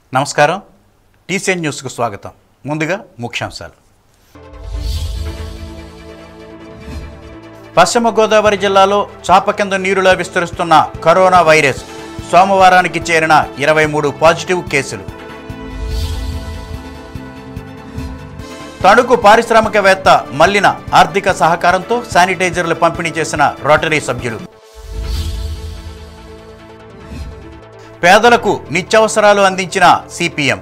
నమస్కారం టీసీఎన్ న్యూస్కు స్వాగతం ముందుగా ముఖ్యాంశాలు పశ్చిమ గోదావరి జిల్లాలో చాప కింద నీరులా విస్తరిస్తున్న కరోనా వైరస్ సోమవారానికి చేరిన ఇరవై మూడు పాజిటివ్ కేసులు తణుకు పారిశ్రామికవేత్త మల్లిన ఆర్థిక సహకారంతో శానిటైజర్లు పంపిణీ చేసిన రోటరీ సభ్యులు పేదలకు నిత్యావసరాలు అందించిన సిపిఎం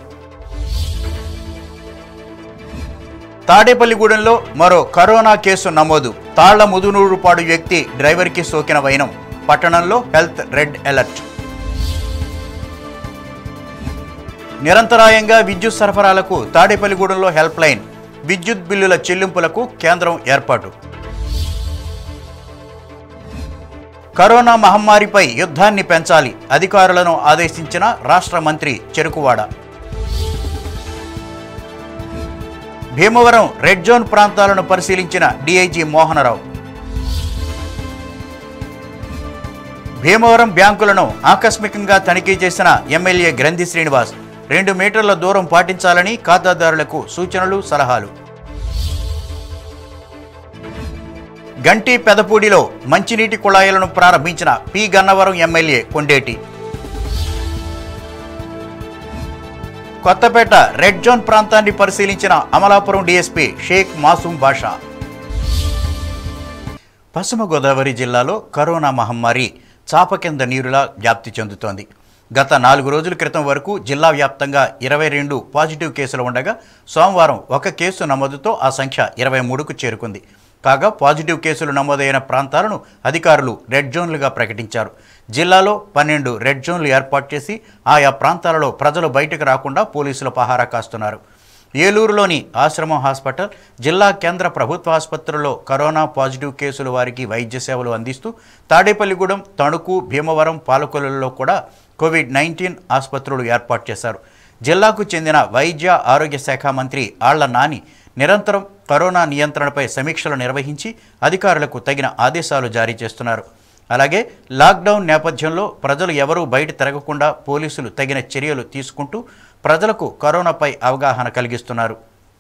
తాడేపల్లిగూడెంలో మరో కరోనా కేసు నమోదు తాళ్ల ముదునూరుపాడు వ్యక్తి డ్రైవర్కి సోకిన వైనం పట్టణంలో హెల్త్ రెడ్ అలర్ట్ నిరంతరాయంగా విద్యుత్ సరఫరాలకు తాడేపల్లిగూడెంలో హెల్ప్ లైన్ విద్యుత్ బిల్లుల చెల్లింపులకు కేంద్రం ఏర్పాటు కరోనా మహమ్మారిపై యుద్ధాన్ని పెంచాలి అధికారులను ఆదేశించిన రాష్ట్ర మంత్రి చెరుకువాడ భీమవరం రెడ్ జోన్ ప్రాంతాలను పరిశీలించిన డీఐజీ మోహనరావు భీమవరం బ్యాంకులను ఆకస్మికంగా తనిఖీ చేసిన ఎమ్మెల్యే గ్రంథి శ్రీనివాస్ రెండు మీటర్ల దూరం పాటించాలని ఖాతాదారులకు సూచనలు సలహాలు గంటి పెదపూడిలో మంచినీటి కుళాయిలను ప్రారంభించిన P Gannavaram MLA Kondeti Kothapeta red zone ప్రాంతాన్ని పరిశీలించిన అమలాపురం డీఎస్పీ షేక్ మాసూమ్ బాషా పశ్చిమ గోదావరి జిల్లాలో కరోనా మహమ్మారి చాప కింద నీరులా వ్యాప్తి చెందుతోంది గత నాలుగు రోజుల క్రితం వరకు జిల్లా వ్యాప్తంగా ఇరవై రెండు పాజిటివ్ కేసులు ఉండగా సోమవారం ఒక కేసు నమోదుతో ఆ సంఖ్య ఇరవై మూడుకు చేరుకుంది కాగా పాజిటివ్ కేసులు నమోదైన ప్రాంతాలను అధికారులు రెడ్ జోన్లుగా ప్రకటించారు జిల్లాలో పన్నెండు రెడ్ జోన్లు ఏర్పాటు చేసి ఆయా ప్రాంతాలలో ప్రజలు బయటకు రాకుండా పోలీసులు పహారా కాస్తున్నారు ఏలూరులోని ఆశ్రమం హాస్పిటల్ జిల్లా కేంద్ర ప్రభుత్వ ఆసుపత్రుల్లో కరోనా పాజిటివ్ కేసులు వారికి వైద్య సేవలు అందిస్తూ తాడేపల్లిగూడెం తణుకు భీమవరం పాలకొల్లులో కూడా కోవిడ్ నైన్టీన్ ఆసుపత్రులు ఏర్పాటు చేశారు జిల్లాకు చెందిన వైద్య ఆరోగ్య శాఖ మంత్రి ఆళ్ల నాని నిరంతరం కరోనా నియంత్రణపై సమీక్షలు నిర్వహించి అధికారులకు తగిన ఆదేశాలు జారీ చేస్తున్నారు అలాగే లాక్డౌన్ నేపథ్యంలో ప్రజలు ఎవరూ బయట తిరగకుండా పోలీసులు తగిన చర్యలు తీసుకుంటూ ప్రజలకు కరోనాపై అవగాహన కలిగిస్తున్నారు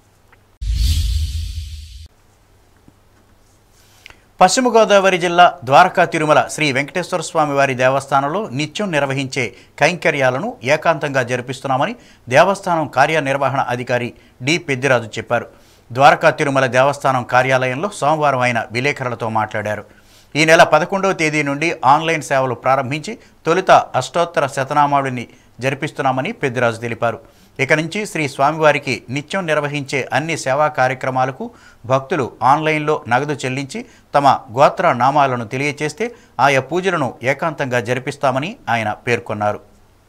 పశ్చిమ గోదావరి జిల్లా ద్వారకా తిరుమల శ్రీ వెంకటేశ్వర స్వామి వారి దేవస్థానంలో నిత్యం నిర్వహించే కైంకర్యాలను ఏకాంతంగా జరిపిస్తున్నామని దేవస్థానం కార్యనిర్వహణ అధికారి డి పెద్దిరాజు చెప్పారు ద్వారకా తిరుమల దేవస్థానం కార్యాలయంలో సోమవారం ఆయన విలేకరులతో మాట్లాడారు ఈ నెల పదకొండవ తేదీ నుండి ఆన్లైన్ సేవలు ప్రారంభించి తొలుత అష్టోత్తర శతనామావళిని జరిపిస్తున్నామని పెద్దిరాజు తెలిపారు ఇక నుంచి శ్రీ స్వామివారికి నిత్యం నిర్వహించే అన్ని సేవా కార్యక్రమాలకు భక్తులు ఆన్లైన్లో నగదు చెల్లించి తమ గోత్ర నామాలను తెలియచేస్తే ఆయా పూజలను ఏకాంతంగా జరిపిస్తామని ఆయన పేర్కొన్నారు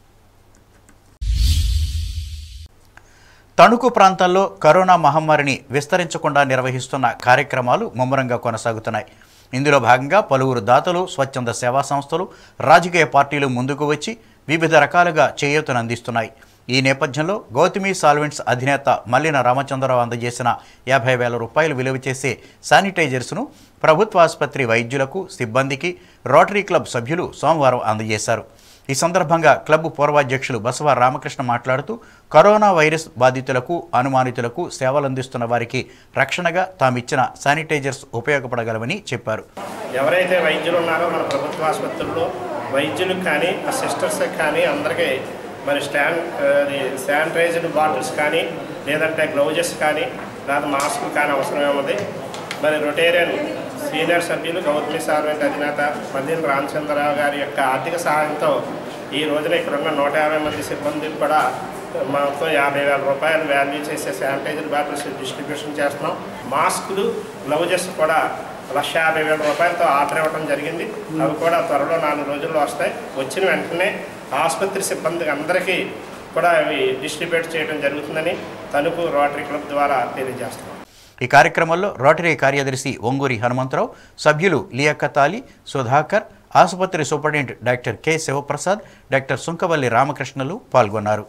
తణుకు ప్రాంతాల్లో కరోనా మహమ్మారిని విస్తరించకుండా నిర్వహిస్తున్న కార్యక్రమాలు ముమ్మరంగా కొనసాగుతున్నాయి ఇందులో భాగంగా పలువురు దాతలు స్వచ్ఛంద సేవా సంస్థలు రాజకీయ పార్టీలు ముందుకు వచ్చి వివిధ రకాలుగా చేయూతను అందిస్తున్నాయి ఈ నేపథ్యంలో గౌతమి సాల్వెంట్స్ అధినేత మల్లిన రామచంద్రరావు అందజేసిన యాభై వేల రూపాయలు విలువ చేసే శానిటైజర్స్ను ప్రభుత్వ ఆసుపత్రి వైద్యులకు సిబ్బందికి రోటరీ క్లబ్ సభ్యులు సోమవారం అందజేశారు ఈ సందర్భంగా క్లబ్ పూర్వాధ్యక్షులు బసవ రామకృష్ణ మాట్లాడుతూ కరోనా వైరస్ బాధితులకు అనుమానితులకు సేవలందిస్తున్న వారికి రక్షణగా తామిచ్చిన శానిటైజర్స్ ఉపయోగపడగలవని చెప్పారు ఎవరైతే వైద్యులు ఉన్నారో మన ప్రభుత్వ ఆసుపత్రుల్లో వైద్యులకు కానీ ఆ సిస్టర్స్కి కానీ అందరికీ మరి స్టాండ్ అది శానిటైజ్డ్ బాటిల్స్ కానీ లేదంటే గ్లౌజెస్ కానీ లేదా మాస్క్ కానీ అవసరమేముంది మరి రొటేరియన్ సీనియర్ సభ్యులు గౌతమి సార్వెంట్ అధినేత మల్లిన రామచంద్రరావు గారి యొక్క ఆర్థిక సహాయంతో ఈ రోజున ఇక్కడ ఉన్న నూట యాభై మంది సిబ్బందికి కూడా మొత్తం యాభై వేల రూపాయలు వాల్యూ చేసే శానిటైజర్ బాటిల్స్ డిస్ట్రిబ్యూషన్ చేస్తున్నాం మాస్కులు గ్లౌజెస్ కూడా లక్ష యాభై వేల రూపాయలతో ఆర్డర్ ఇవ్వడం జరిగింది అవి కూడా త్వరలో నాలుగు రోజుల్లో వస్తాయి వచ్చిన వెంటనే ఆసుపత్రి సిబ్బందికి అందరికీ కూడా అవి డిస్ట్రిబ్యూట్ చేయడం జరుగుతుందని తణుకు రోటరీ క్లబ్ ద్వారా తెలియజేస్తున్నాం ఈ కార్యక్రమంలో రోటరీ కార్యదర్శి ఒంగూరి హనుమంతరావు సభ్యులు లియాకతాలి సుధాకర్ ఆసుపత్రి superintendent doctor K Sivaprasad doctor Sunkavalli రామకృష్ణలు పాల్గొన్నారు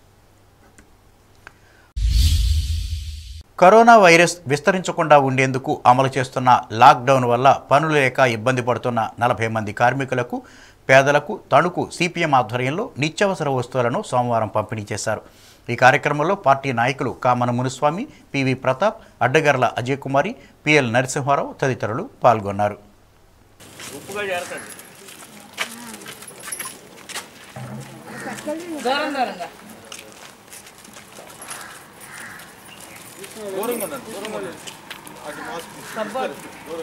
కరోనా వైరస్ విస్తరించకుండా ఉండేందుకు అమలు చేస్తున్న లాక్డౌన్ వల్ల పనులు లేక ఇబ్బంది పడుతున్న నలభై మంది కార్మికులకు పేదలకు తణుకు సిపిఎం ఆధ్వర్యంలో నిత్యావసర వస్తువులను సోమవారం పంపిణీ చేశారు ఈ కార్యక్రమంలో పార్టీ నాయకులు కామన మునుస్వామి పివి ప్రతాప్ అడ్డగర్ల అజయ్ కుమారి పిఎల్ నరసింహారావు తదితరులు పాల్గొన్నారు ఉప్పుగా చేరకండి దూరం దూరంగా దూరంగా ఉండండి దూరంగా ఉండండి అటు మాస్క్ సబ్బోలు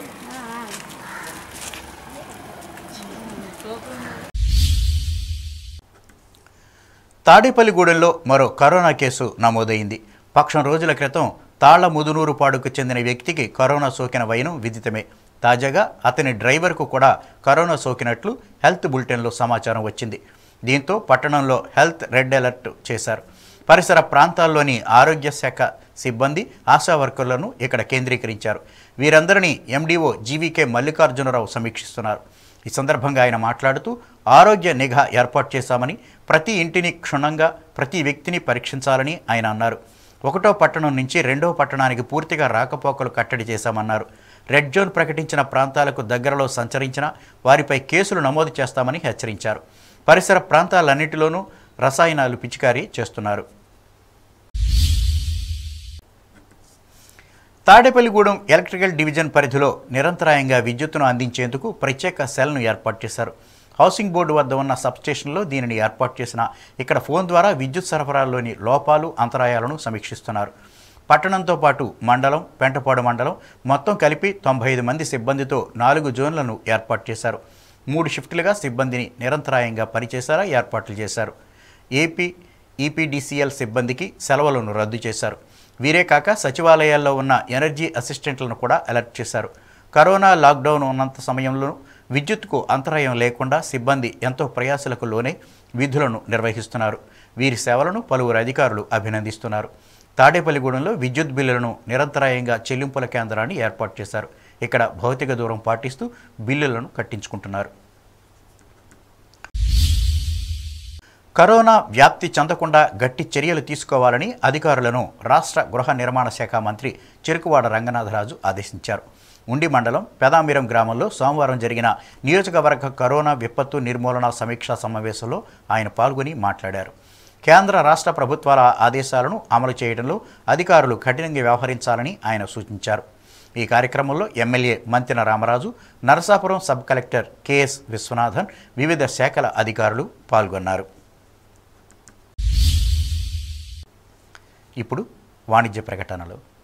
తాడేపల్లిగూడెంలో మరో కరోనా కేసు నమోదైంది పక్షం రోజుల క్రితం తాళ్ల ముదునూరుపాడుకు చెందిన వ్యక్తికి కరోనా సోకిన వైనం విదితమే తాజాగా అతని డ్రైవర్కు కూడా కరోనా సోకినట్లు హెల్త్ బులెటిన్లో సమాచారం వచ్చింది దీంతో పట్టణంలో హెల్త్ రెడ్ అలర్ట్ చేశారు పరిసర ప్రాంతాల్లోని ఆరోగ్య శాఖ సిబ్బంది ఆశా వర్కర్లను ఇక్కడ కేంద్రీకరించారు వీరందరినీ ఎండీఓ జీవీకే మల్లికార్జునరావు సమీక్షిస్తున్నారు ఈ సందర్భంగా ఆయన మాట్లాడుతూ ఆరోగ్య నిఘా ఏర్పాటు చేశామని ప్రతి ఇంటిని క్షుణ్ణంగా ప్రతి వ్యక్తిని పరీక్షించాలని ఆయన అన్నారు ఒకటో పట్టణం నుంచి రెండో పట్టణానికి పూర్తిగా రాకపోకలు కట్టడి చేశామన్నారు రెడ్ జోన్ ప్రకటించిన ప్రాంతాలకు దగ్గరలో సంచరించిన వారిపై కేసులు నమోదు చేస్తామని హెచ్చరించారు పరిసర ప్రాంతాలన్నిటిలోనూ రసాయనాలు పిచికారీ చేస్తున్నారు తాడేపల్లిగూడెం ఎలక్ట్రికల్ డివిజన్ పరిధిలో నిరంతరాయంగా విద్యుత్తును అందించేందుకు ప్రత్యేక సెల్ను ఏర్పాటు చేశారు హౌసింగ్ బోర్డు వద్ద ఉన్న సబ్స్టేషన్లో దీనిని ఏర్పాటు చేసిన ఇక్కడ ఫోన్ ద్వారా విద్యుత్ సరఫరాలోని లోపాలు అంతరాయాలను సమీక్షిస్తున్నారు పట్టణంతో పాటు మండలం పెంటపాడు మండలం మొత్తం కలిపి తొంభై ఐదు మంది సిబ్బందితో నాలుగు జోన్లను ఏర్పాటు చేశారు మూడు షిఫ్టులుగా సిబ్బందిని నిరంతరాయంగా పనిచేసేలా ఏర్పాట్లు చేశారు ఏపీ ఈపీడీసీఎల్ సిబ్బందికి సెలవులను రద్దు చేశారు వీరే కాక సచివాలయాల్లో ఉన్న ఎనర్జీ అసిస్టెంట్లను కూడా అలర్ట్ చేశారు కరోనా లాక్డౌన్ ఉన్నంత సమయంలో విద్యుత్కు అంతరాయం లేకుండా సిబ్బంది ఎంతో ప్రయాసలకు లోనే విధులను నిర్వహిస్తున్నారు వీరి సేవలను పలువురు అధికారులు అభినందిస్తున్నారు తాడేపల్లిగూడెంలో విద్యుత్ బిల్లులను నిరంతరాయంగా చెల్లింపుల కేంద్రాన్ని ఏర్పాటు చేశారు ఇక్కడ భౌతిక దూరం పాటిస్తూ బిల్లులను కట్టించుకుంటున్నారు కరోనా వ్యాప్తి చెందకుండా గట్టి చర్యలు తీసుకోవాలని అధికారులను రాష్ట్ర గృహ నిర్మాణ శాఖ మంత్రి చెరుకువాడ రంగనాథరాజు ఆదేశించారు ఉండి మండలం పెదామిరం గ్రామంలో సోమవారం జరిగిన నియోజకవర్గ కరోనా విపత్తు నిర్మూలన సమీక్షా సమావేశంలో ఆయన పాల్గొని మాట్లాడారు కేంద్ర రాష్ట్ర ప్రభుత్వాల ఆదేశాలను అమలు చేయడంలో అధికారులు కఠినంగా వ్యవహరించాలని ఆయన సూచించారు ఈ కార్యక్రమంలో MLA Manthena Ramaraju Narasapuram sub collector KS Viswanathan వివిధ శాఖల అధికారులు పాల్గొన్నారు ఇప్పుడు వాణిజ్య ప్రకటనలు